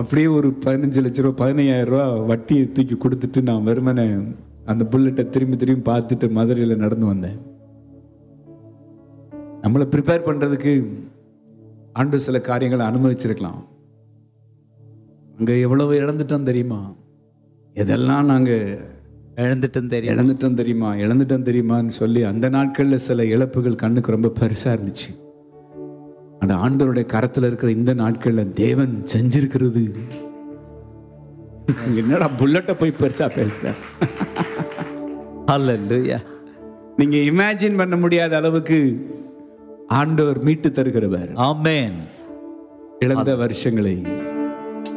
அப்படியே ஒரு பதினஞ்சு லட்ச ரூபா பதினையாயிரம் ரூபா வட்டியை தூக்கி கொடுத்துட்டு நான் வெறுமனே அந்த புல்லட்டை திரும்பி திரும்பி பார்த்துட்டு மதுரையில் நடந்து வந்தேன் நம்மளை ப்ரிப்பேர் பண்ணுறதுக்கு ஆண்டு சில காரியங்களை அனுமதிச்சிருக்கலாம் அங்கே எவ்வளவு இழந்துட்டோம் தெரியுமா எதெல்லாம் நாங்கள் எழுந்துட்டும் தெரியும் இழந்துட்டோம் தெரியுமா இழந்துட்டோம் தெரியுமான்னு சொல்லி அந்த நாட்களில் சில இழப்புகள் கண்ணுக்கு ரொம்ப பெருசாக இருந்துச்சு அந்த ஆண்டவருடைய கரத்தில் இருக்கிற இந்த நாட்களில் தேவன் செஞ்சிருக்கிறது என்னடா புல்லட்டை போய் பெருசா பேசுற ஹalleluya நீங்க இமேஜின் பண்ண முடியாத அளவுக்கு ஆண்டவர் மீட்டு தருகிறவர் ஆமென் இழந்த வருஷங்களை